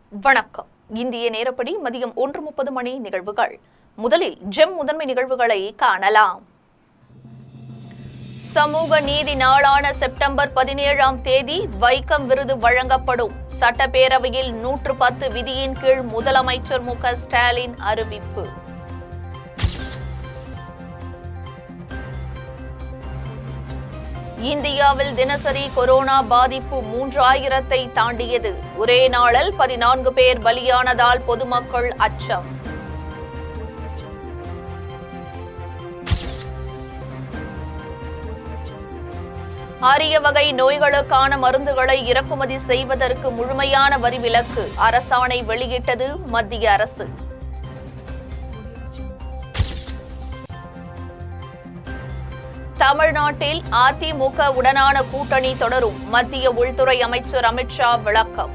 வணக்கம் இந்திய நேரப்படி மதியம் ஒன்று முப்பது மணி நிகழ்வுகள் முதலில் ஜெம் முதன்மை நிகழ்வுகளை காணலாம் சமூக நீதி நாளான செப்டம்பர் பதினேழாம் தேதி வைக்கம் விருது வழங்கப்படும் சட்டப்பேரவையில் நூற்று பத்து விதியின் கீழ் முதலமைச்சர் மு க ஸ்டாலின் அறிவிப்பு இந்தியாவில் தினசரி கொரோனா பாதிப்பு மூன்றாயிரத்தை தாண்டியது ஒரே நாளில் பதினான்கு பேர் பலியானதால் பொதுமக்கள் அச்சம் அரிய வகை நோய்களுக்கான மருந்துகளை இறக்குமதி செய்வதற்கு முழுமையான வரி விலக்கு அரசாணை வெளியிட்டது மத்திய அரசு தமிழ்நாட்டில் அதிமுக உடனான கூட்டணி தொடரும் மத்திய உள்துறை அமைச்சர் அமித்ஷா விளக்கம்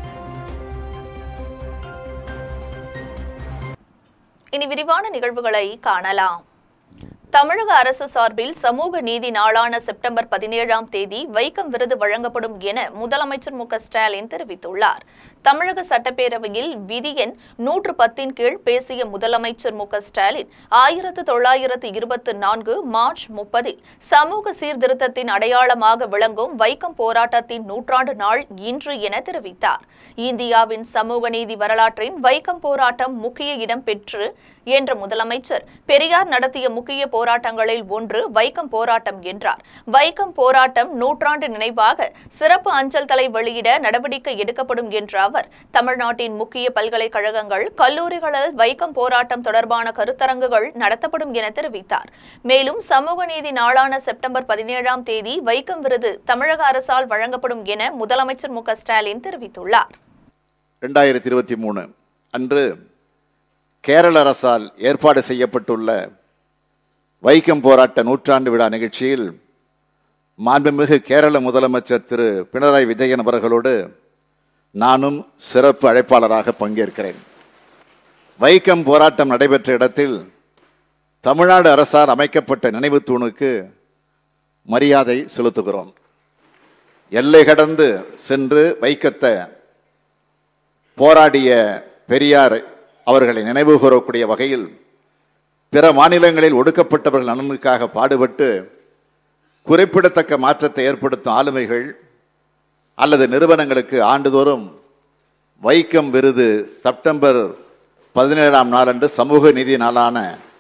இனி விரிவான நிகழ்வுகளை காணலாம் தமிழக அரசு சார்பில் சமூக நீதி நாளான செப்டம்பர் பதினேழாம் தேதி வைக்கம் விருது வழங்கப்படும் என முதலமைச்சர் மு க ஸ்டாலின் தெரிவித்துள்ளார் தமிழக சட்டப்பேரவையில் விதி எண் நூற்று பத்தின் கீழ் பேசிய முதலமைச்சர் மு க ஸ்டாலின் ஆயிரத்து தொள்ளாயிரத்து இருபத்தி நான்கு மார்ச் முப்பதில் சமூக சீர்திருத்தத்தின் அடையாளமாக விளங்கும் வைக்கம் போராட்டத்தின் நூற்றாண்டு நாள் இன்று என தெரிவித்தார் இந்தியாவின் சமூக நீதி வரலாற்றின் வைக்கம் போராட்டம் முக்கிய இடம் பெற்று என்ற முதலமைச்சர் பெரியார் நடத்திய முக்கிய போராட்டங்களில் ஒன்று வைக்கம் போராட்டம் என்றார் வைக்கம் போராட்டம் நூற்றாண்டு நினைவாக சிறப்பு அஞ்சல் தலை வெளியிட நடவடிக்கை எடுக்கப்படும் என்ற அவர் தமிழ்நாட்டின் முக்கிய பல்கலைக்கழகங்கள் கல்லூரிகளில் வைக்கம் போராட்டம் தொடர்பான கருத்தரங்குகள் நடத்தப்படும் என தெரிவித்தார் மேலும் சமூக நீதி நாளான செப்டம்பர் பதினேழாம் தேதி வைக்கம் விருது தமிழக அரசால் வழங்கப்படும் என முதலமைச்சர் மு க ஸ்டாலின் தெரிவித்துள்ளார் ரெண்டாயிரத்தி இருபத்தி மூணு அன்று கேரள அரசால் ஏற்பாடு செய்யப்பட்டுள்ள வைக்கம் போராட்ட நூற்றாண்டு விழா நிகழ்ச்சியில் மாண்புமிகு கேரள முதலமைச்சர் திரு பினராயி விஜயன் அவர்களோடு நானும் சிறப்பு அழைப்பாளராக பங்கேற்கிறேன் வைக்கம் போராட்டம் நடைபெற்ற இடத்தில் தமிழ்நாடு அரசால் அமைக்கப்பட்ட நினைவு தூணுக்கு மரியாதை செலுத்துகிறோம் எல்லை கடந்து சென்று வைக்கத்தை போராடிய பெரியார் அவர்களை நினைவு கூறக்கூடிய வகையில் பிற மாநிலங்களில் ஒடுக்கப்பட்டவர்கள் நலனுக்காக பாடுபட்டு குறிப்பிடத்தக்க மாற்றத்தை ஏற்படுத்தும் ஆளுமைகள் அல்லது நிறுவனங்களுக்கு ஆண்டுதோறும் வைக்கம் விருது செப்டம்பர் பதினேழாம் நாளன்று சமூக நீதி நாளான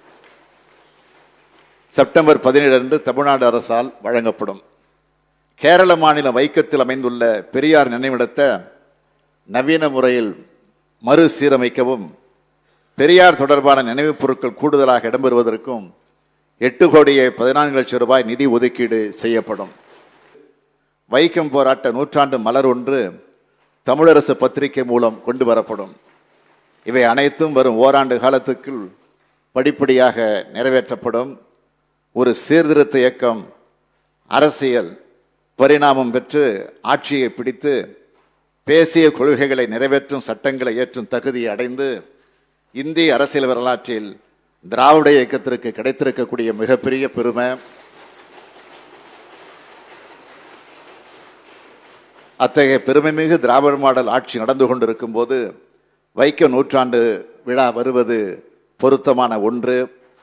செப்டம்பர் பதினேழு அன்று தமிழ்நாடு அரசால் வழங்கப்படும் கேரள மாநில வைக்கத்தில் அமைந்துள்ள பெரியார் நினைவிடத்தை நவீன முறையில் மறுசீரமைக்கவும் பெரியார் தொடர்பான நினைவுப் பொருட்கள் கூடுதலாக இடம்பெறுவதற்கும் எட்டு கோடியே பதினான்கு லட்சம் ரூபாய் நிதி ஒதுக்கீடு செய்யப்படும் வைக்கம் போராட்ட நூற்றாண்டு மலர் ஒன்று தமிழரசு பத்திரிகை மூலம் கொண்டு வரப்படும் இவை அனைத்தும் வரும் ஓராண்டு காலத்துக்குள் படிப்படியாக நிறைவேற்றப்படும் ஒரு சீர்திருத்த இயக்கம் அரசியல் பரிணாமம் பெற்று ஆட்சியை பிடித்து பேசிய கொள்கைகளை நிறைவேற்றும் சட்டங்களை ஏற்றும் தகுதியை அடைந்து இந்திய அரசியல் வரலாற்றில் திராவிட இயக்கத்திற்கு கிடைத்திருக்கக்கூடிய மிகப்பெரிய பெருமை அத்தகைய பெருமைமிகு திராவிட மாடல் ஆட்சி நடந்து கொண்டிருக்கும் போது வைக்க நூற்றாண்டு விழா வருவது பொருத்தமான ஒன்று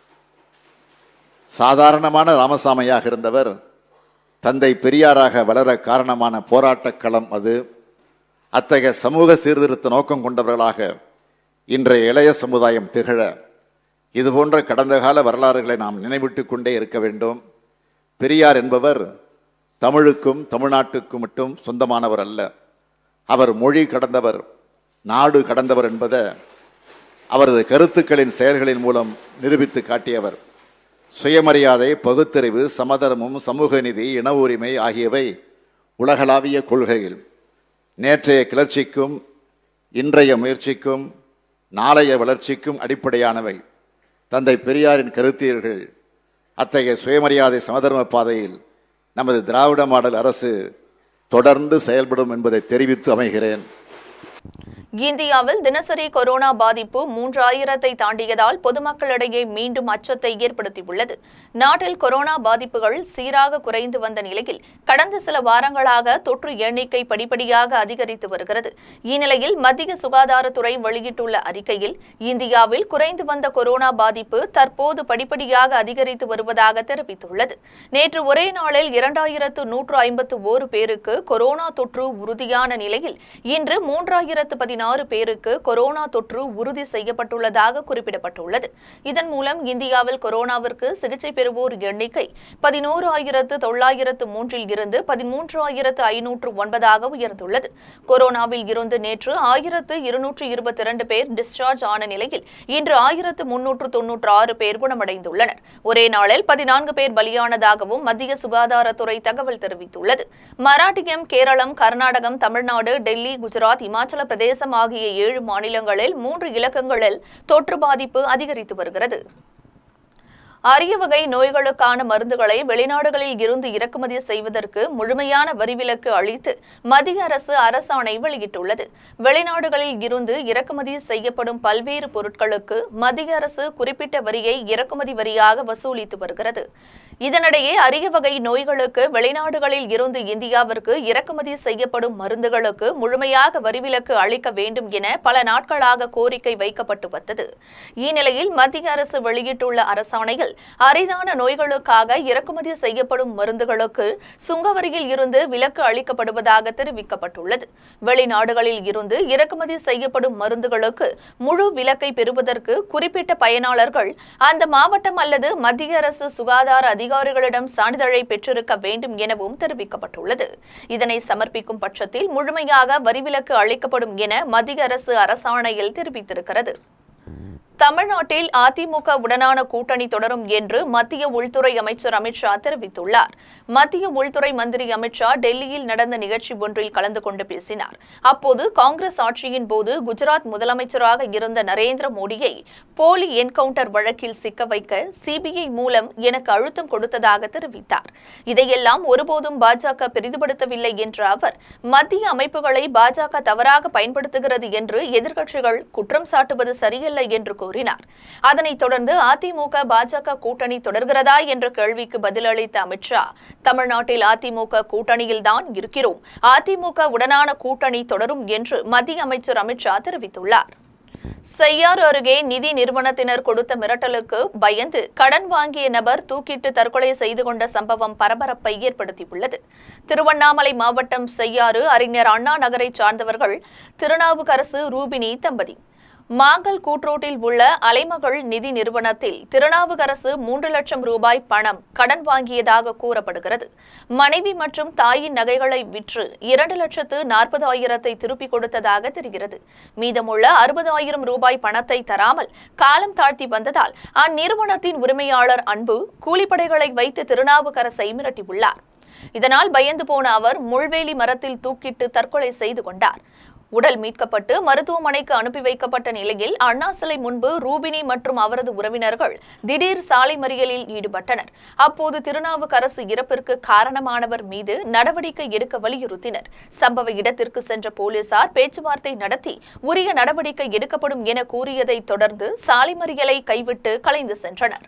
சாதாரணமான ராமசாமியாக இருந்தவர் தந்தை பெரியாராக வளர காரணமான போராட்டக் களம் அது அத்தகைய சமூக சீர்திருத்த நோக்கம் கொண்டவர்களாக இன்றைய இளைய சமுதாயம் திகழ இதுபோன்ற கடந்த கால வரலாறுகளை நாம் நினைவிட்டுக் கொண்டே இருக்க வேண்டும் பெரியார் என்பவர் தமிழுக்கும் தமிழ்நாட்டுக்கும் மட்டும் சொந்தமானவர் அல்ல அவர் மொழி கடந்தவர் நாடு கடந்தவர் என்பதை அவரது கருத்துக்களின் செயல்களின் மூலம் நிரூபித்து காட்டியவர் சுயமரியாதை பகுத்தறிவு சமதர்மம் சமூக நீதி இன உரிமை ஆகியவை உலகளாவிய கொள்கைகள் நேற்றைய கிளர்ச்சிக்கும் இன்றைய முயற்சிக்கும் நாளைய வளர்ச்சிக்கும் அடிப்படையானவை தந்தை பெரியாரின் கருத்தியல்கள் அத்தகைய சுயமரியாதை சமதர்ம பாதையில் நமது திராவிட மாடல் அரசு தொடர்ந்து செயல்படும் என்பதை தெரிவித்து அமைகிறேன் இந்தியாவில் தினசரி கொரோனா பாதிப்பு மூன்றாயிரத்தை தாண்டியதால் பொதுமக்களிடையே மீண்டும் அச்சத்தை ஏற்படுத்தியுள்ளது நாட்டில் கொரோனா பாதிப்புகள் சீராக குறைந்து வந்த நிலையில் கடந்த சில வாரங்களாக தொற்று எண்ணிக்கை படிப்படியாக அதிகரித்து வருகிறது இந்நிலையில் மத்திய சுகாதாரத்துறை வெளியிட்டுள்ள அறிக்கையில் இந்தியாவில் குறைந்து வந்த கொரோனா பாதிப்பு தற்போது படிப்படியாக அதிகரித்து வருவதாக தெரிவித்துள்ளது நேற்று ஒரே நாளில் இரண்டாயிரத்து நூற்று ஐம்பத்து ஓரு பேருக்கு கொரோனா தொற்று உறுதியான நிலையில் இன்று மூன்றாயிரத்து பதினாறு பேருக்கு கொரோனா தொற்று உறுதி செய்யப்பட்டுள்ளதாக குறிப்பிடப்பட்டுள்ளது இதன் மூலம் இந்தியாவில் கொரோனாவிற்கு சிகிச்சை பெறுவோர் எண்ணிக்கை பதினோரு ஆயிரத்து தொள்ளாயிரத்து மூன்றில் இருந்து பதிமூன்று ஆயிரத்து ஐநூற்று ஒன்பதாக உயர்ந்துள்ளது கொரோனாவில் இருந்து நேற்று ஆயிரத்து இருநூற்று இருபத்தி இரண்டு பேர் டிஸ்சார்ஜ் ஆன நிலையில் இன்று ஆயிரத்து முன்னூற்று தொன்னூற்று ஆறு பேர் குணமடைந்துள்ளனர் ஒரே நாளில் பதினான்கு பேர் பலியானதாகவும் மத்திய சுகாதாரத்துறை தகவல் தெரிவித்துள்ளது மராட்டியம் கேரளம் கர்நாடகம் தமிழ்நாடு டெல்லி குஜராத் இமாச்சல பிரதேசம் ஆகிய ஏழு மாநிலங்களில் மூன்று இலக்கங்களில் தொற்று பாதிப்பு அதிகரித்து வருகிறது அரிய வகை நோய்களுக்கான மருந்துகளை வெளிநாடுகளில் இருந்து இறக்குமதி செய்வதற்கு முழுமையான வரிவிலக்கு அளித்து மத்திய அரசு அரசாணை வெளியிட்டுள்ளது வெளிநாடுகளில் இருந்து இறக்குமதி செய்யப்படும் பல்வேறு பொருட்களுக்கு மத்திய அரசு குறிப்பிட்ட வரியை இறக்குமதி வரியாக வசூலித்து வருகிறது இதனிடையே அரிய வகை நோய்களுக்கு வெளிநாடுகளில் இருந்து இந்தியாவிற்கு இறக்குமதி செய்யப்படும் மருந்துகளுக்கு முழுமையாக வரிவிலக்கு அளிக்க வேண்டும் என பல நாட்களாக கோரிக்கை வைக்கப்பட்டு வந்தது இந்நிலையில் மத்திய அரசு வெளியிட்டுள்ள அரசாணையில் அரிதான நோய்களுக்காக இறக்குமதி செய்யப்படும் மருந்துகளுக்கு சுங்கவரியில் இருந்து விலக்கு அளிக்கப்படுவதாக தெரிவிக்கப்பட்டுள்ளது வெளிநாடுகளில் இருந்து இறக்குமதி செய்யப்படும் மருந்துகளுக்கு முழு விலக்கை பெறுவதற்கு குறிப்பிட்ட பயனாளர்கள் அந்த மாவட்டம் அல்லது மத்திய அரசு சுகாதார அதிகாரிகளிடம் சான்றிதழை பெற்றிருக்க வேண்டும் எனவும் தெரிவிக்கப்பட்டுள்ளது இதனை சமர்ப்பிக்கும் பட்சத்தில் முழுமையாக வரிவிலக்கு அளிக்கப்படும் என மத்திய அரசு அரசாணையில் தெரிவித்திருக்கிறது தமிழ்நாட்டில் அதிமுக உடனான கூட்டணி தொடரும் என்று மத்திய உள்துறை அமைச்சர் அமித்ஷா தெரிவித்துள்ளார் மத்திய உள்துறை மந்திரி அமித்ஷா டெல்லியில் நடந்த நிகழ்ச்சி ஒன்றில் கலந்து கொண்டு பேசினார் அப்போது காங்கிரஸ் ஆட்சியின் போது குஜராத் முதலமைச்சராக இருந்த நரேந்திர மோடியை போலி என்கவுண்டர் வழக்கில் சிக்க வைக்க சிபிஐ மூலம் எனக்கு அழுத்தம் கொடுத்ததாக தெரிவித்தார் இதையெல்லாம் ஒருபோதும் பாஜக பெரிதுபடுத்தவில்லை என்ற அவர் மத்திய அமைப்புகளை பாஜக தவறாக பயன்படுத்துகிறது என்று எதிர்க்கட்சிகள் குற்றம் சாட்டுவது சரியல்ல என்று கூறினார் அதனைத் தொடர்ந்து அதிமுக பாஜக கூட்டணி தொடர்கிறதா என்ற கேள்விக்கு பதிலளித்த அமித்ஷா தமிழ்நாட்டில் அதிமுக கூட்டணியில்தான் இருக்கிறோம் அதிமுக உடனான கூட்டணி தொடரும் என்று மத்திய அமைச்சர் அமித்ஷா தெரிவித்துள்ளார் செய்யாறு அருகே நிதி நிறுவனத்தினர் கொடுத்த மிரட்டலுக்கு பயந்து கடன் வாங்கிய நபர் தூக்கிட்டு தற்கொலை செய்து கொண்ட சம்பவம் பரபரப்பை ஏற்படுத்தியுள்ளது திருவண்ணாமலை மாவட்டம் செய்யாறு அறிஞர் அண்ணா நகரைச் சார்ந்தவர்கள் திருநாவுக்கரசு ரூபினி தம்பதி மாங்கல் கூட்ரோட்டில் உள்ள அலைமகள் நிதி நிறுவனத்தில் திருநாவுக்கரசு மூன்று லட்சம் ரூபாய் பணம் கடன் வாங்கியதாக கூறப்படுகிறது மனைவி மற்றும் தாயின் நகைகளை விற்று இரண்டு லட்சத்து நாற்பது ஆயிரத்தை திருப்பிக் கொடுத்ததாக தெரிகிறது மீதமுள்ள அறுபதாயிரம் ரூபாய் பணத்தை தராமல் காலம் தாழ்த்தி வந்ததால் அந்நிறுவனத்தின் உரிமையாளர் அன்பு கூலிப்படைகளை வைத்து திருநாவுக்கரசை மிரட்டியுள்ளார் இதனால் பயந்து போன அவர் முள்வேலி மரத்தில் தூக்கிட்டு தற்கொலை செய்து கொண்டார் உடல் மீட்கப்பட்டு மருத்துவமனைக்கு அனுப்பி வைக்கப்பட்ட நிலையில் அண்ணா சிலை முன்பு ரூபினி மற்றும் அவரது உறவினர்கள் திடீர் சாலை மறியலில் ஈடுபட்டனர் அப்போது திருநாவுக்கரசு இறப்பிற்கு காரணமானவர் மீது நடவடிக்கை எடுக்க வலியுறுத்தினர் சம்பவ இடத்திற்கு சென்ற போலீசார் பேச்சுவார்த்தை நடத்தி உரிய நடவடிக்கை எடுக்கப்படும் என கூறியதை தொடர்ந்து சாலை மறியலை கைவிட்டு கலைந்து சென்றனர்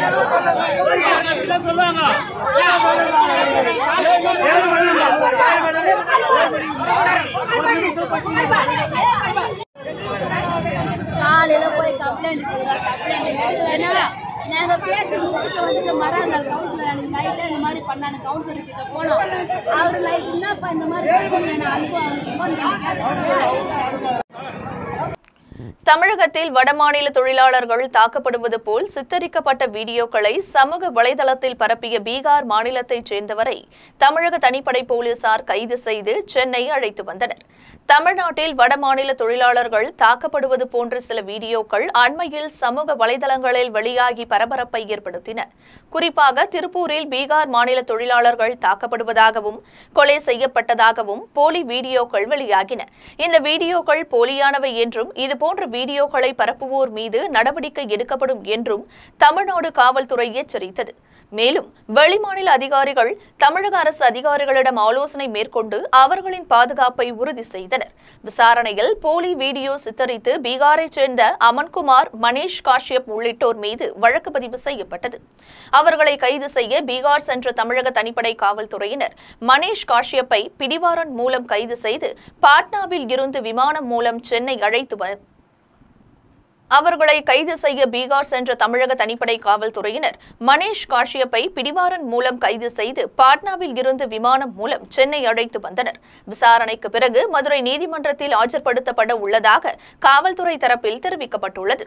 காலையில போய் கம்ப்ளைண்ட் கொடுங்க கம்ப்ளைண்ட் ஏன்னா நாங்க பேசி முடிச்சுட்டு வந்துட்டு மறுநாள் கவுன்சிலர் அன்னைக்கு நைட்டு இந்த மாதிரி பண்ணாங்க கவுன்சிலர் கிட்ட போனோம் அவரு நைட் என்னப்பா இந்த மாதிரி பிரச்சனை நான் அனுப்பு அவனுக்கு phone பண்ணி கேட்டேன் தமிழகத்தில் வடமாநில தொழிலாளர்கள் தாக்கப்படுவது போல் சித்தரிக்கப்பட்ட வீடியோக்களை சமூக வலைதளத்தில் பரப்பிய பீகார் மாநிலத்தைச் சேர்ந்தவரை தமிழக தனிப்படை போலீசார் கைது செய்து சென்னை அழைத்து வந்தனர் தமிழ்நாட்டில் வடமாநில தொழிலாளர்கள் தாக்கப்படுவது போன்ற சில வீடியோக்கள் அண்மையில் சமூக வலைதளங்களில் வெளியாகி பரபரப்பை ஏற்படுத்தின குறிப்பாக திருப்பூரில் பீகார் மாநில தொழிலாளர்கள் தாக்கப்படுவதாகவும் கொலை செய்யப்பட்டதாகவும் போலி வீடியோக்கள் வெளியாகின இந்த வீடியோக்கள் போலியானவை என்றும் இதுபோன்ற வீடியோக்களை பரப்புவோர் மீது நடவடிக்கை எடுக்கப்படும் என்றும் தமிழ்நாடு காவல்துறை எச்சரித்தது மேலும் வெளிமாநில அதிகாரிகள் தமிழக அரசு அதிகாரிகளிடம் ஆலோசனை மேற்கொண்டு அவர்களின் பாதுகாப்பை உறுதி செய்தனர் விசாரணையில் போலி வீடியோ சித்தரித்து பீகாரைச் சேர்ந்த அமன்குமார் மணீஷ் காஷ்யப் உள்ளிட்டோர் மீது வழக்கு பதிவு செய்யப்பட்டது அவர்களை கைது செய்ய பீகார் சென்ற தமிழக தனிப்படை காவல்துறையினர் மணீஷ் காஷ்யப்பை பிடிவாரன் மூலம் கைது செய்து பாட்னாவில் இருந்து விமானம் மூலம் சென்னை அழைத்து வ- அவர்களை கைது செய்ய பீகார் சென்ற தமிழக தனிப்படை காவல்துறையினர் மணீஷ் காஷ்யப்பை பிடிவாரன் மூலம் கைது செய்து பாட்னாவில் இருந்து விமானம் மூலம் சென்னை அழைத்து வந்தனர் விசாரணைக்கு பிறகு மதுரை நீதிமன்றத்தில் ஆஜர்படுத்தப்பட உள்ளதாக காவல்துறை தரப்பில் தெரிவிக்கப்பட்டுள்ளது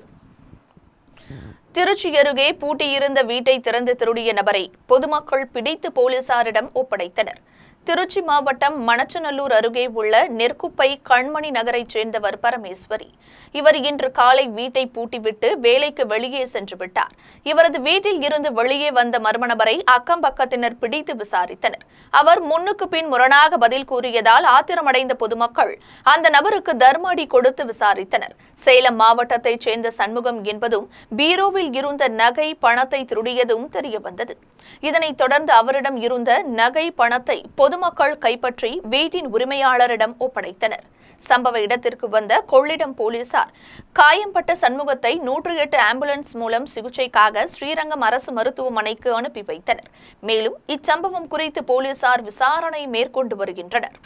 திருச்சி அருகே பூட்டியிருந்த வீட்டை திறந்து திருடிய நபரை பொதுமக்கள் பிடித்து போலீசாரிடம் ஒப்படைத்தனர் திருச்சி மாவட்டம் மணச்சநல்லூர் அருகே உள்ள நெற்குப்பை கண்மணி நகரைச் சேர்ந்தவர் பரமேஸ்வரி இவர் இன்று காலை வீட்டை பூட்டிவிட்டு வேலைக்கு வெளியே சென்று விட்டார் இவரது வீட்டில் இருந்து வெளியே வந்த மர்ம நபரை அக்கம் பக்கத்தினர் பிடித்து விசாரித்தனர் அவர் முன்னுக்கு பின் முரணாக பதில் கூறியதால் ஆத்திரமடைந்த பொதுமக்கள் அந்த நபருக்கு தர்மாடி கொடுத்து விசாரித்தனர் சேலம் மாவட்டத்தைச் சேர்ந்த சண்முகம் என்பதும் பீரோவில் இருந்த நகை பணத்தை திருடியதும் தெரியவந்தது இதனைத் தொடர்ந்து அவரிடம் இருந்த நகை பணத்தை பொதுமக்கள் கைப்பற்றி வீட்டின் உரிமையாளரிடம் ஒப்படைத்தனர் சம்பவ இடத்திற்கு வந்த கொள்ளிடம் போலீசார் காயம்பட்ட சண்முகத்தை நூற்று எட்டு ஆம்புலன்ஸ் மூலம் சிகிச்சைக்காக ஸ்ரீரங்கம் அரசு மருத்துவமனைக்கு அனுப்பி வைத்தனர் மேலும் இச்சம்பவம் குறித்து போலீசார் விசாரணை மேற்கொண்டு வருகின்றனர்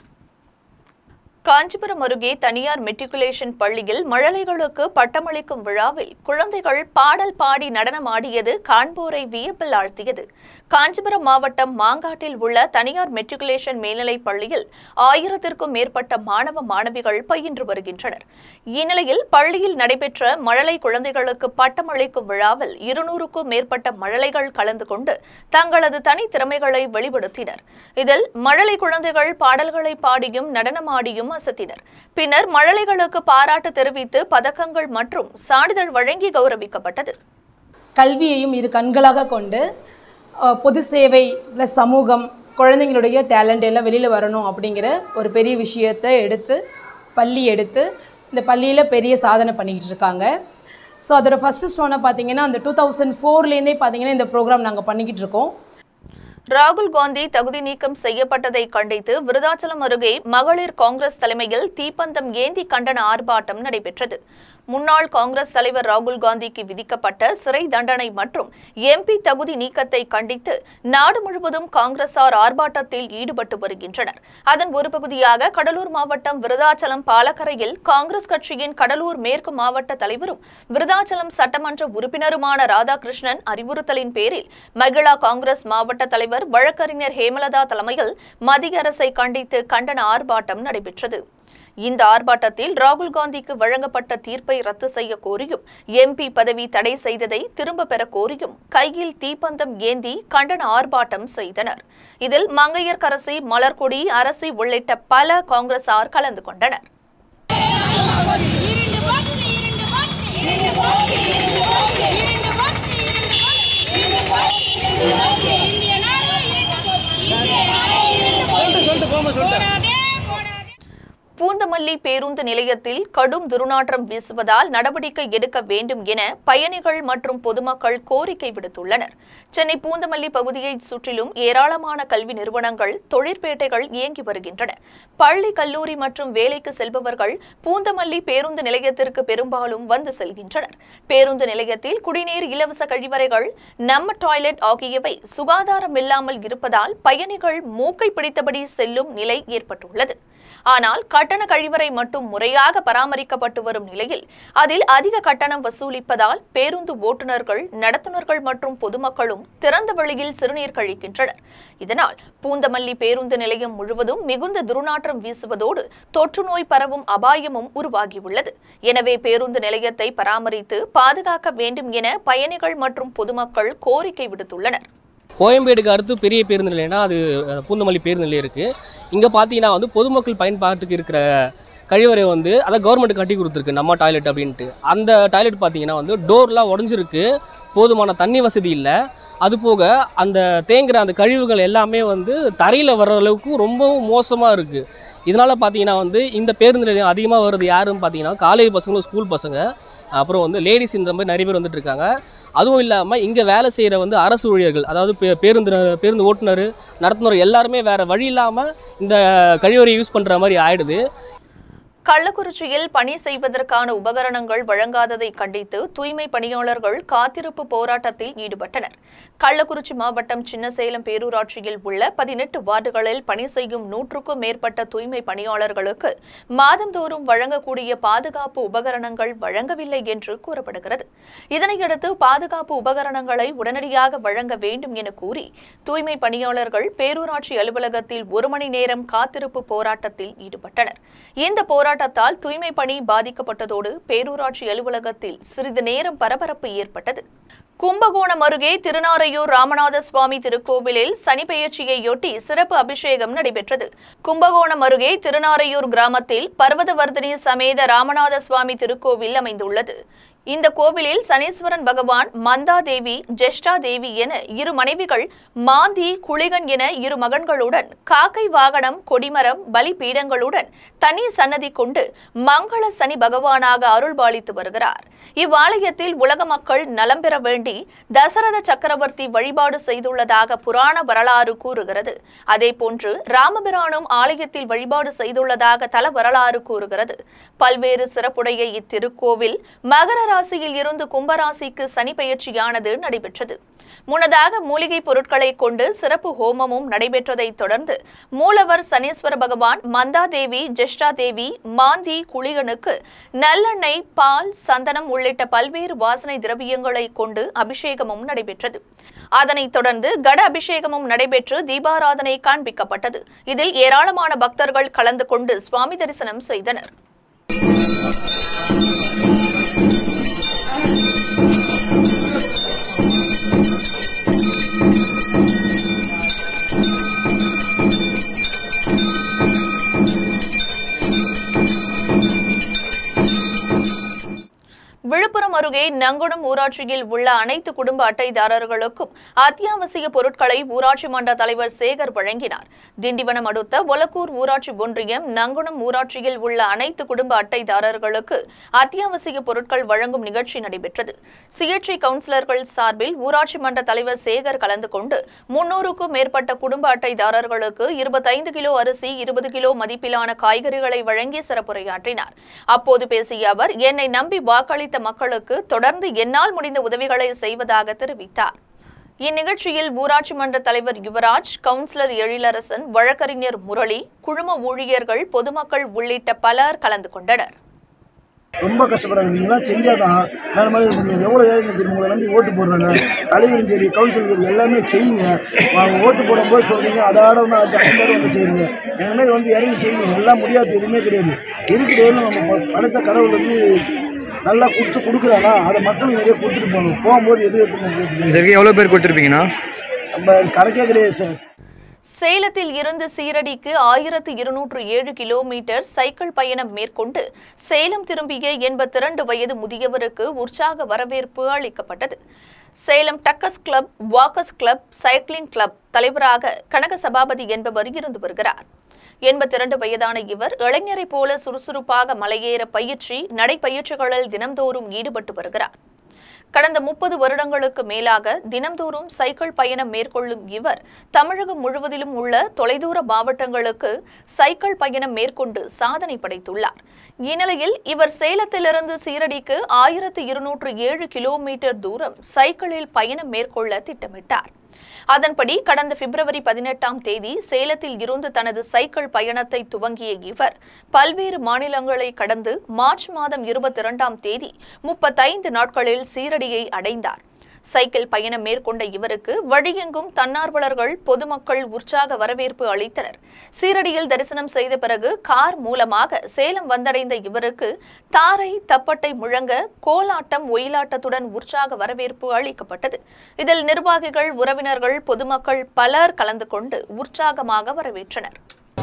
காஞ்சிபுரம் அருகே தனியார் மெட்ரிகுலேஷன் பள்ளியில் மழலைகளுக்கு பட்டமளிக்கும் விழாவில் குழந்தைகள் பாடல் பாடி நடனமாடியது காண்போரை வியப்பில் ஆழ்த்தியது காஞ்சிபுரம் மாவட்டம் மாங்காட்டில் உள்ள தனியார் மெட்ரிகுலேஷன் மேல்நிலைப் பள்ளியில் ஆயிரத்திற்கும் மேற்பட்ட மாணவ மாணவிகள் பயின்று வருகின்றனர் இந்நிலையில் பள்ளியில் நடைபெற்ற மழலை குழந்தைகளுக்கு பட்டமளிக்கும் விழாவில் இருநூறுக்கும் மேற்பட்ட மழலைகள் கலந்து கொண்டு தங்களது தனித்திறமைகளை வெளிப்படுத்தினர் இதில் மழலை குழந்தைகள் பாடல்களை பாடியும் நடனமாடியும் அசத்தினர் பின்னர் மழலைகளுக்கு பாராட்டு தெரிவித்து பதக்கங்கள் மற்றும் சான்றிதழ் வழங்கி கௌரவிக்கப்பட்டது கல்வியையும் இரு கண்களாக கொண்டு அஹ், பொது சேவை ப்ளஸ் சமூகம் குழந்தைங்களுடைய டேலண்ட் எல்லாம் வெளியில் வரணும் அப்படிங்கிற ஒரு பெரிய விஷயத்தை எடுத்து பள்ளி எடுத்து இந்த பள்ளியில் பெரிய சாதனை பண்ணிக்கிட்டு இருக்காங்க ஸோ அதோட ஃபஸ்ட்டு ஸ்டோனை பார்த்தீங்கன்னா அந்த டூ தௌசண்ட் ஃபோர்லேருந்தே பார்த்தீங்கன்னா இந்த ப்ரோக்ராம் நாங்கள் பண்ணிக்கிட்டு இருக்கோம் ராகுல் காந்தி தகுதி நீக்கம் செய்யப்பட்டதை கண்டித்து விருதாச்சலம் அருகே மகளிர் காங்கிரஸ் தலைமையில் தீப்பந்தம் ஏந்தி கண்டன ஆர்ப்பாட்டம் நடைபெற்றது முன்னாள் காங்கிரஸ் தலைவர் ராகுல் காந்திக்கு விதிக்கப்பட்ட சிறை தண்டனை மற்றும் எம்பி தகுதி நீக்கத்தை கண்டித்து நாடு முழுவதும் காங்கிரசார் ஆர்ப்பாட்டத்தில் ஈடுபட்டு வருகின்றனர் அதன் ஒரு பகுதியாக கடலூர் மாவட்டம் விருதாச்சலம் பாலக்கரையில் காங்கிரஸ் கட்சியின் கடலூர் மேற்கு மாவட்ட தலைவரும் விருதாச்சலம் சட்டமன்ற உறுப்பினருமான ராதாகிருஷ்ணன் அறிவுறுத்தலின் பேரில் மகிழா காங்கிரஸ் மாவட்ட தலைவர் வழக்கறிஞர் ஹேமலதா தலைமையில் மத்திய அரசை கண்டித்து கண்டன ஆர்ப்பாட்டம் நடைபெற்றது இந்த ஆர்ப்பாட்டத்தில் ராகுல் காந்திக்கு வழங்கப்பட்ட தீர்ப்பை ரத்து செய்ய கோரியும் எம்பி பதவி தடை செய்ததை திரும்ப பெற கோரியும் கையில் தீப்பந்தம் ஏந்தி கண்டன ஆர்ப்பாட்டம் செய்தனர் இதில் மங்கையர்கரசி மலர்கொடி அரசி உள்ளிட்ட பல காங்கிரசார் கலந்து கொண்டனர் பூந்தமல்லி பேருந்து நிலையத்தில் கடும் துர்நாற்றம் வீசுவதால் நடவடிக்கை எடுக்க வேண்டும் என பயணிகள் மற்றும் பொதுமக்கள் கோரிக்கை விடுத்துள்ளனர் சென்னை பூந்தமல்லி பகுதியைச் சுற்றிலும் ஏராளமான கல்வி நிறுவனங்கள் தொழிற்பேட்டைகள் இயங்கி வருகின்றன பள்ளி கல்லூரி மற்றும் வேலைக்கு செல்பவர்கள் பூந்தமல்லி பேருந்து நிலையத்திற்கு பெரும்பாலும் வந்து செல்கின்றனர் பேருந்து நிலையத்தில் குடிநீர் இலவச கழிவறைகள் நம்ம டாய்லெட் ஆகியவை சுகாதாரம் இல்லாமல் இருப்பதால் பயணிகள் மூக்கை பிடித்தபடி செல்லும் நிலை ஏற்பட்டுள்ளது ஆனால் கட்டண கழிவறை மட்டும் முறையாக பராமரிக்கப்பட்டு வரும் நிலையில் அதில் அதிக கட்டணம் வசூலிப்பதால் பேருந்து ஓட்டுநர்கள் நடத்துனர்கள் மற்றும் பொதுமக்களும் திறந்த வெளியில் சிறுநீர் கழிக்கின்றனர் இதனால் பூந்தமல்லி பேருந்து நிலையம் முழுவதும் மிகுந்த துர்நாற்றம் வீசுவதோடு தொற்று நோய் பரவும் அபாயமும் உருவாகியுள்ளது எனவே பேருந்து நிலையத்தை பராமரித்து பாதுகாக்க வேண்டும் என பயணிகள் மற்றும் பொதுமக்கள் கோரிக்கை விடுத்துள்ளனர் கோயம்பேடுக்கு அடுத்து பெரிய பேருந்து நிலையம்னா அது அஹ், பூந்தமல்லி பேருந்து நிலையம் இருக்குது இங்கே பார்த்தீங்கன்னா வந்து பொதுமக்கள் பயன்பாட்டுக்கு இருக்கிற கழிவறை வந்து அதை கவர்மெண்ட் கட்டி கொடுத்துருக்கு நம்ம டாய்லெட் அப்படின்ட்டு அந்த டாய்லெட் பார்த்தீங்கன்னா வந்து டோர்லாம் உடஞ்சிருக்கு போதுமான தண்ணி வசதி இல்லை அது போக அந்த தேங்குற அந்த கழிவுகள் எல்லாமே வந்து தரையில் வர்ற அளவுக்கு ரொம்பவும் மோசமாக இருக்குது இதனால் பார்த்தீங்கன்னா வந்து இந்த பேருந்து நிலையம் அதிகமாக வருது யாருன்னு பார்த்தீங்கன்னா காலேஜ் பசங்களும் ஸ்கூல் பசங்க அப்புறம் வந்து லேடிஸ் இந்த மாதிரி நிறைய பேர் வந்துட்டு இருக்காங்க அதுவும் இல்லாமல் இங்கே வேலை செய்கிற வந்து அரசு ஊழியர்கள் அதாவது பே பேருந்து பேருந்து ஓட்டுநர் நடத்துனர் எல்லாருமே வேறு வழி இல்லாமல் இந்த கழிவறை யூஸ் பண்ணுற மாதிரி ஆயிடுது கள்ளக்குறிச்சியில் பணி செய்வதற்கான உபகரணங்கள் வழங்காததை கண்டித்து தூய்மை பணியாளர்கள் காத்திருப்பு போராட்டத்தில் ஈடுபட்டனர் கள்ளக்குறிச்சி மாவட்டம் சின்னசேலம் பேரூராட்சியில் உள்ள பதினெட்டு வார்டுகளில் பணி செய்யும் நூற்றுக்கும் மேற்பட்ட தூய்மை பணியாளர்களுக்கு மாதந்தோறும் வழங்கக்கூடிய பாதுகாப்பு உபகரணங்கள் வழங்கவில்லை என்று கூறப்படுகிறது இதனையடுத்து பாதுகாப்பு உபகரணங்களை உடனடியாக வழங்க வேண்டும் என கூறி தூய்மை பணியாளர்கள் பேரூராட்சி அலுவலகத்தில் ஒரு மணி நேரம் காத்திருப்பு போராட்டத்தில் ஈடுபட்டனர் இந்த போராட்டத்தால் தூய்மை பணி பாதிக்கப்பட்டதோடு பேரூராட்சி அலுவலகத்தில் சிறிது நேரம் பரபரப்பு ஏற்பட்டது கும்பகோணம் அருகே திருநாரையூர் ராமநாத சுவாமி திருக்கோவிலில் சனிப்பெயர்ச்சியையொட்டி சிறப்பு அபிஷேகம் நடைபெற்றது கும்பகோணம் அருகே திருநாரையூர் கிராமத்தில் பர்வதவர்தினி சமேத ராமநாத சுவாமி திருக்கோவில் அமைந்துள்ளது இந்த கோவிலில் சனீஸ்வரன் பகவான் மந்தா தேவி ஜெஷ்டா தேவி என இரு மனைவிகள் மாந்தி குளிகன் என இரு மகன்களுடன் காக்கை வாகனம் கொடிமரம் பலிபீடங்களுடன் தனி சன்னதி கொண்டு மங்கள சனி பகவானாக அருள்பாலித்து வருகிறார் இவ்வாலயத்தில் உலக மக்கள் நலம் பெற வேண்டி தசரத சக்கரவர்த்தி வழிபாடு செய்துள்ளதாக புராண வரலாறு கூறுகிறது அதேபோன்று ராமபிரானும் ஆலயத்தில் வழிபாடு செய்துள்ளதாக தல வரலாறு கூறுகிறது பல்வேறு சிறப்புடைய இத்திருக்கோவில் மகர ராசியில் இருந்து கும்பராசிக்கு சனி பெயர்ச்சியானது நடைபெற்றது முன்னதாக மூலிகை பொருட்களை கொண்டு சிறப்பு ஹோமமும் நடைபெற்றதைத் தொடர்ந்து மூலவர் சனீஸ்வர பகவான் மந்தாதேவி ஜெஷ்டா தேவி மாந்தி குளிகனுக்கு நல்லெண்ணெய் பால் சந்தனம் உள்ளிட்ட பல்வேறு வாசனை திரவியங்களை கொண்டு அபிஷேகமும் நடைபெற்றது அதனைத் தொடர்ந்து கட அபிஷேகமும் நடைபெற்று தீபாராதனை காண்பிக்கப்பட்டது இதில் ஏராளமான பக்தர்கள் கலந்து கொண்டு சுவாமி தரிசனம் செய்தனர் விழுப்புரம் அருகே நங்குடம் ஊராட்சியில் உள்ள அனைத்து குடும்ப அட்டைதாரர்களுக்கும் அத்தியாவசிய பொருட்களை ஊராட்சி மன்ற தலைவர் சேகர் வழங்கினார் திண்டிவனம் அடுத்த ஒலக்கூர் ஊராட்சி ஒன்றியம் நங்குடம் ஊராட்சியில் உள்ள அனைத்து குடும்ப அட்டைதாரர்களுக்கு அத்தியாவசிய பொருட்கள் வழங்கும் நிகழ்ச்சி நடைபெற்றது சுயேட்சை கவுன்சிலர்கள் சார்பில் ஊராட்சி மன்ற தலைவர் சேகர் கலந்து கொண்டு முன்னூறுக்கும் மேற்பட்ட குடும்ப அட்டைதாரர்களுக்கு இருபத்தைந்து கிலோ அரிசி இருபது கிலோ மதிப்பிலான காய்கறிகளை வழங்கி சிறப்புரையாற்றினார் அப்போது பேசிய அவர் என்னை நம்பி வாக்களித்த மக்களுக்கு தொடர்ந்து என்னால் முடிந்த உதவிகளை செய்வதாக தெரிவித்தார் இந்நிகழ்ச்சியில் ஊராட்சி மன்ற தலைவர் யுவராஜ் கவுன்சிலர் எழிலரசன் வழக்கறிஞர் முரளி குழும ஊழியர்கள் பொதுமக்கள் உள்ளிட்ட பலர் கலந்து கொண்டனர் ரொம்ப கஷ்டப்படுறாங்க நீங்களாம் செஞ்சாதான் மேலே மேலே கொஞ்சம் எவ்வளோ ஏழைங்க தெரியும் உங்களை நம்பி ஓட்டு போடுறாங்க தலைவரும் சரி கவுன்சிலர் சரி எல்லாமே செய்யுங்க அவங்க ஓட்டு போடும்போது சொல்றீங்க அதோட வந்து அது அந்த வந்து செய்யுங்க எங்கள் மாதிரி வந்து இறங்கி செய்யுங்க எல்லாம் முடியாது எதுவுமே கிடையாது இருக்கிற வரையிலும் நம்ம ப- படைச்ச கடவுள் வந்து நல்லா கொடுத்து கொடுக்குறானா அதை மக்களுக்கு நிறைய கொடுத்துட்டு போகணும் போகும்போது எது எடுத்து போகிறது இது வரைக்கும் எவ்வளோ பேர் கொடுத்துருப்பீங்கண்ணா நம்ம கணக்கே கிடையாது சார் சேலத்தில் இருந்து சீரடிக்கு ஆயிரத்து இருநூற்று ஏழு கிலோமீட்டர் சைக்கிள் பயணம் மேற்கொண்டு சேலம் திரும்பிய எண்பத்திரண்டு வயது முதியவருக்கு உற்சாக வரவேற்பு அளிக்கப்பட்டது சேலம் டக்கஸ் club walkers club cycling club தலைவராக கனக சபாபதி என்பவர் இருந்து வருகிறார் எண்பத்திரண்டு வயதான இவர் இளைஞரைப் போல சுறுசுறுப்பாக மலையேற பயிற்சி நடைப்பயிற்சிகளில் தினம்தோறும் ஈடுபட்டு வருகிறார் கடந்த முப்பது வருடங்களுக்கு மேலாக தினம்தோறும் சைக்கிள் பயணம் மேற்கொள்ளும் இவர் தமிழகம் முழுவதிலும் உள்ள தொலைதூர மாவட்டங்களுக்கு சைக்கிள் பயணம் மேற்கொண்டு சாதனை படைத்துள்ளார் இந்நிலையில் இவர் சேலத்திலிருந்து சீரடிக்கு ஆயிரத்து இருநூற்று ஏழு கிலோமீட்டர் தூரம் சைக்கிளில் பயணம் மேற்கொள்ள திட்டமிட்டார் அதன்படி கடந்த பிப்ரவரி பதினெட்டாம் தேதி சேலத்தில் இருந்து தனது சைக்கிள் பயணத்தை துவங்கிய இவர் பல்வேறு மாநிலங்களை கடந்து மார்ச் மாதம் இருபத்தி இரண்டாம் தேதி முப்பத்தைந்து நாட்களில் சீரடியை அடைந்தார் சைக்கிள் பயணம் மேற்கொண்ட இவருக்கு வழியெங்கும் தன்னார்வலர்கள் பொதுமக்கள் உற்சாக வரவேற்பு அளித்தனர் சீரடியில் தரிசனம் செய்த பிறகு கார் மூலமாக சேலம் வந்தடைந்த இவருக்கு தாரை தப்பட்டை முழங்க கோலாட்டம் ஒயிலாட்டத்துடன் உற்சாக வரவேற்பு அளிக்கப்பட்டது இதில் நிர்வாகிகள் உறவினர்கள் பொதுமக்கள் பலர் கலந்து கொண்டு உற்சாகமாக வரவேற்றனர்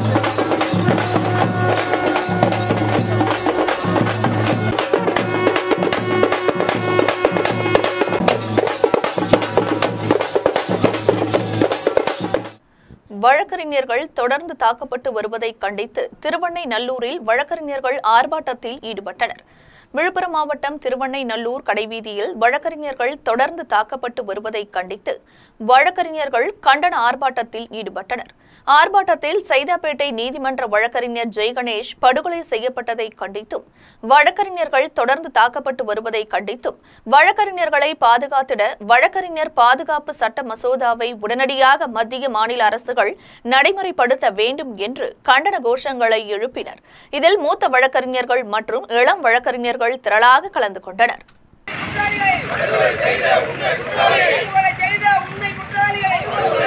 வழக்கறிஞர்கள் தொடர்ந்து தாக்கப்பட்டு வருவதை கண்டித்து திருவண்ணை நல்லூரில் வழக்கறிஞர்கள் ஆர்ப்பாட்டத்தில் ஈடுபட்டனர் விழுப்புரம் மாவட்டம் திருவண்ணைநல்லூர் கடைவீதியில் வழக்கறிஞர்கள் தொடர்ந்து தாக்கப்பட்டு வருவதை கண்டித்து வழக்கறிஞர்கள் கண்டன ஆர்ப்பாட்டத்தில் ஈடுபட்டனர் ஆர்ப்பாட்டத்தில் சைதாப்பேட்டை நீதிமன்ற வழக்கறிஞர் ஜெய்கணேஷ் படுகொலை செய்யப்பட்டதை கண்டித்தும் வழக்கறிஞர்கள் தொடர்ந்து தாக்கப்பட்டு வருவதை கண்டித்தும் வழக்கறிஞர்களை பாதுகாத்திட வழக்கறிஞர் பாதுகாப்பு சட்ட மசோதாவை உடனடியாக மத்திய மாநில அரசுகள் நடைமுறைப்படுத்த வேண்டும் என்று கண்டன கோஷங்களை எழுப்பினர் இதில் மூத்த வழக்கறிஞர்கள் மற்றும் இளம் வழக்கறிஞர்கள் திரளாக கலந்து கொண்டனர் விடுதலை செய்த உண்மை குற்றவாளிகளை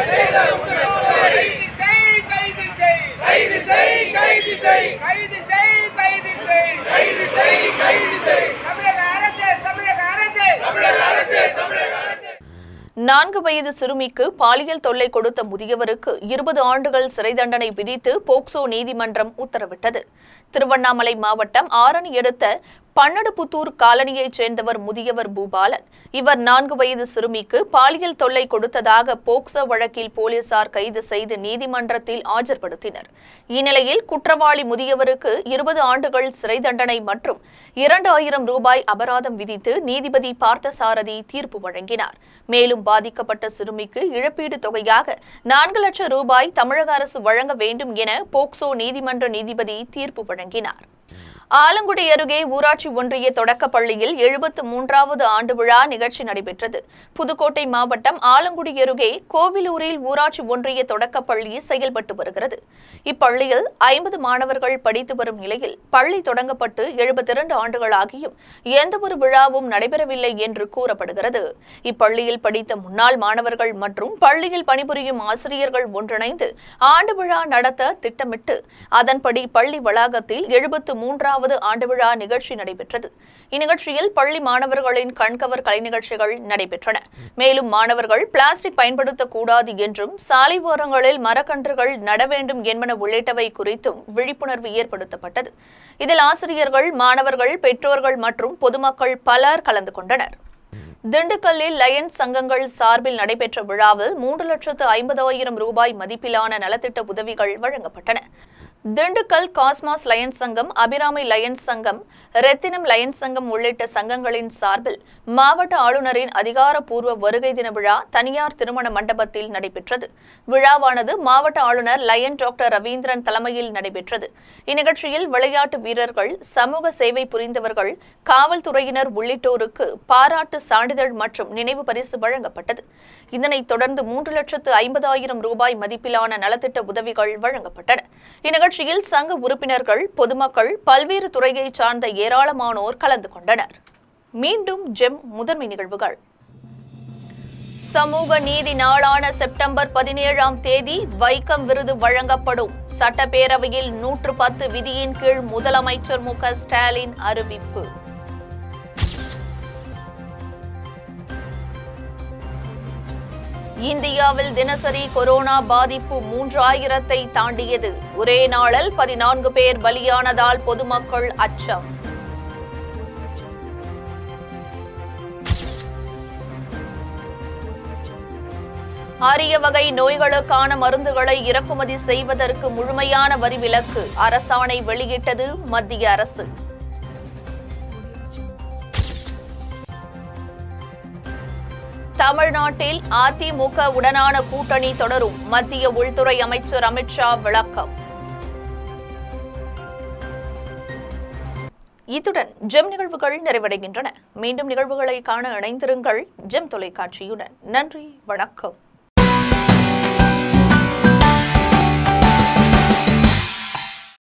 கைது செய் கைது செய் கைது செய் கைது செய் கைது செய் கைது செய் கைது செய் தமிழக அரசு தமிழக அரசு தமிழக அரசு தமிழக அரசு நான்கு வயது சிறுமிக்கு பாலியல் தொல்லை கொடுத்த முதியவருக்கு இருபது ஆண்டுகள் சிறை தண்டனை விதித்து போக்சோ நீதிமன்றம் உத்தரவிட்டது திருவண்ணாமலை மாவட்டம் ஆரணி அடுத்த பன்னடுபுத்தூர் காலனியைச் சேர்ந்தவர் முதியவர் பூபாலன் இவர் நான்கு வயது சிறுமிக்கு பாலியல் தொல்லை கொடுத்ததாக போக்சோ வழக்கில் போலீசார் கைது செய்து நீதிமன்றத்தில் ஆஜர்படுத்தினர் இந்நிலையில் குற்றவாளி முதியவருக்கு இருபது ஆண்டுகள் சிறை தண்டனை மற்றும் இரண்டு ஆயிரம் ரூபாய் அபராதம் விதித்து நீதிபதி பார்த்தசாரதி தீர்ப்பு வழங்கினார் மேலும் பாதிக்கப்பட்ட சிறுமிக்கு இழப்பீடு தொகையாக நான்கு லட்சம் ரூபாய் தமிழக அரசு வழங்க வேண்டும் என போக்சோ நீதிமன்ற நீதிபதி தீர்ப்பு வழங்கினார் ஆலங்குடி அருகே ஊராட்சி ஒன்றிய தொடக்கப் பள்ளியில் எழுபத்து மூன்றாவது ஆண்டு விழா நிகழ்ச்சி நடைபெற்றது புதுக்கோட்டை மாவட்டம் ஆலங்குடி அருகே கோவிலூரில் ஊராட்சி ஒன்றிய தொடக்கப் பள்ளி செயல்பட்டு வருகிறது இப்பள்ளியில் ஐம்பது மாணவர்கள் படித்து வரும் நிலையில் பள்ளி தொடங்கப்பட்டு எழுபத்தி இரண்டு ஆண்டுகளாகியும் எந்தவொரு விழாவும் நடைபெறவில்லை என்று கூறப்படுகிறது இப்பள்ளியில் படித்த முன்னாள் மாணவர்கள் மற்றும் பள்ளியில் பணிபுரியும் ஆசிரியர்கள் ஒன்றிணைந்து ஆண்டு விழா நடத்த திட்டமிட்டு அதன்படி பள்ளி வளாகத்தில் எழுபத்து மூன்றாவது ஆண்டு விழா நிகழ்ச்சி நடைபெற்றது இந்நிகழ்ச்சியில் பள்ளி மாணவர்களின் கண்கவர் கலை நிகழ்ச்சிகள் நடைபெற்றன மேலும் மாணவர்கள் பிளாஸ்டிக் பயன்படுத்தக்கூடாது என்றும் சாலை ஓரங்களில் மரக்கன்றுகள் நட வேண்டும் என்பன உள்ளிட்டவை குறித்தும் விழிப்புணர்வு ஏற்படுத்தப்பட்டது இதில் ஆசிரியர்கள் மாணவர்கள் பெற்றோர்கள் மற்றும் பொதுமக்கள் பலர் கலந்து கொண்டனர் திண்டுக்கல்லில் லயன்ஸ் சங்கங்கள் சார்பில் நடைபெற்ற விழாவில் மூன்று லட்சத்து ஐம்பதாயிரம் ரூபாய் மதிப்பிலான நலத்திட்ட உதவிகள் வழங்கப்பட்டன திண்டுக்கல் காஸ்மாஸ் லயன்ஸ் சங்கம் அபிராமி லயன்ஸ் சங்கம் ரெத்தினம் லயன்ஸ் சங்கம் உள்ளிட்ட சங்கங்களின் சார்பில் மாவட்ட ஆளுநரின் அதிகாரப்பூர்வ வருகை தின விழா தனியார் திருமண மண்டபத்தில் நடைபெற்றது விழாவானது மாவட்ட ஆளுநர் லயன் டாக்டர் ரவீந்திரன் தலைமையில் நடைபெற்றது இந்நிகழ்ச்சியில் விளையாட்டு வீரர்கள் சமூக சேவை புரிந்தவர்கள் காவல்துறையினர் உள்ளிட்டோருக்கு பாராட்டு சான்றிதழ் மற்றும் நினைவு பரிசு வழங்கப்பட்டது இதனைத் தொடர்ந்து மூன்று லட்சத்து ஐம்பதாயிரம் ரூபாய் மதிப்பிலான நலத்திட்ட உதவிகள் வழங்கப்பட்டன இந்நிகழ்ச்சியில் சங்க உறுப்பினர்கள் பொதுமக்கள் பல்வேறு துறையைச் சார்ந்த ஏராளமானோர் கலந்து கொண்டனர் மீண்டும் ஜெம் முதன்மை நிகழ்வுகள் சமூக நீதி நாளான செப்டம்பர் பதினேழாம் தேதி வைக்கம் விருது வழங்கப்படும் சட்டப்பேரவையில் நூற்று பத்து விதியின் கீழ் முதலமைச்சர் மு க ஸ்டாலின் அறிவிப்பு இந்தியாவில் தினசரி கொரோனா பாதிப்பு மூன்றாயிரத்தை தாண்டியது ஒரே நாளில் பதினான்கு பேர் பலியானதால் பொதுமக்கள் அச்சம் அரிய வகை நோய்களுக்கான மருந்துகளை இறக்குமதி செய்வதற்கு முழுமையான வரி விலக்கு அரசாணை வெளியிட்டது மத்திய அரசு தமிழ்நாட்டில் அதிமுக உடனான கூட்டணி தொடரும் மத்திய உள்துறை அமைச்சர் அமித்ஷா விளக்கம் இத்துடன் ஜெம் நிகழ்வுகள் நிறைவடைகின்றன மீண்டும் நிகழ்வுகளை காண இணைந்திருங்கள் ஜெம் தொலைக்காட்சியுடன் நன்றி வணக்கம்